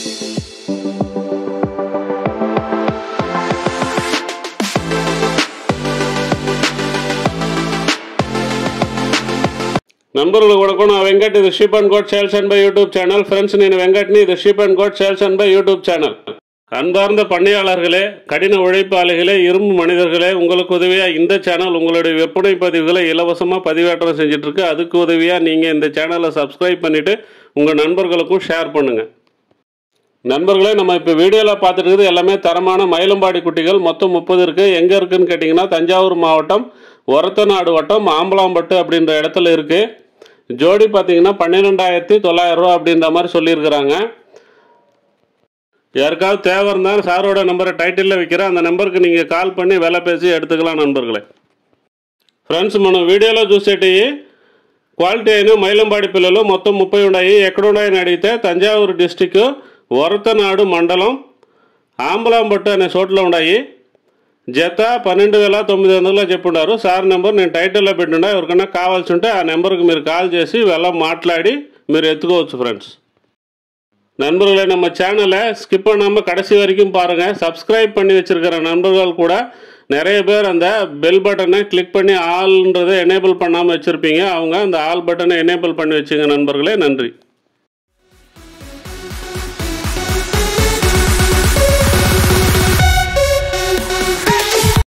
నంబర్లకు వడకొన వెంకట్ ఇది sheep and goat sales and by YouTube channel friends నేను வெங்கட்னி இது sheep and goat sales and by YouTube channel அன்பார்ந்த பண்ணையாளர்களே கடின உழைப்பாளிகளே இரும்பு மனிதர்களே உங்களுக்கு உதவியாக இந்த சேனல் உங்களுடைய விற்பனை பதிவுகளை இலவசமாக பதிவேற்றம் செஞ்சுட்டு இருக்கு அதுக்கு உதவியாக நீங்கள் இந்த சேனலை சப்ஸ்கிரைப் பண்ணிவிட்டு உங்கள் நண்பர்களுக்கும் ஷேர் பண்ணுங்கள் நண்பர்களே நம்ம இப்போ வீடியோவில் பார்த்துட்டு இருக்குது எல்லாமே தரமான மயிலம்பாடி குட்டிகள் மொத்தம் முப்பது இருக்குது எங்கே இருக்குன்னு கேட்டிங்கன்னா தஞ்சாவூர் மாவட்டம் ஒரத்தநாடு வட்டம் ஆம்பலாம்பட்டு அப்படின்ற இடத்துல இருக்குது ஜோடி பார்த்தீங்கன்னா பன்னிரெண்டாயிரத்தி தொள்ளாயிரம் ரூபா அப்படின்ற மாதிரி சொல்லியிருக்கிறாங்க யாருக்காவது தேவை இருந்தால் சாரோட நம்பரை டைட்டிலில் வைக்கிறேன் அந்த நம்பருக்கு நீங்கள் கால் பண்ணி விலை பேசி எடுத்துக்கலாம் నண்బర్గలే ఫ్రెండ్స్ మనం వీడియోలో చూసేటి క్వాలిటీ అయిన మైలంబాడి పిల్లలు మొత్తం ముప్పై ఉన్నాయి ఎక్కడున్నాయని అడిగితే తంజావూరు డిస్టిక్ వరతనాడు మండలం ఆంబలాంబట్టు అనే చోట్ల ఉన్నాయి జత పన్నెండు వేల తొమ్మిది వందలు చెప్పుండారు సార్ నెంబర్ నేను టైటిల్లో పెట్టుండా ఎవరికైనా కావాల్సి ఉంటే ఆ నెంబర్కి మీరు కాల్ చేసి వెళ్ళ మాట్లాడి మీరు ఎత్తుకోవచ్చు ఫ్రెండ్స్ நண்பர்களே நம்ம சேனலை ஸ்கிப் பண்ணாமல் கடைசி வரைக்கும் பாருங்கள் சப்ஸ்கிரைப் பண்ணி வச்சிருக்கிற நண்பர்கள் கூட நிறைய பேர் அந்த பெல் பட்டனை கிளிக் பண்ணி ஆல்ன்றதை எனேபிள் பண்ணாமல் வச்சுருப்பீங்க அவங்க அந்த ஆல் பட்டனை எனேபிள் பண்ணி வச்சுங்க நண்பர்களே நன்றி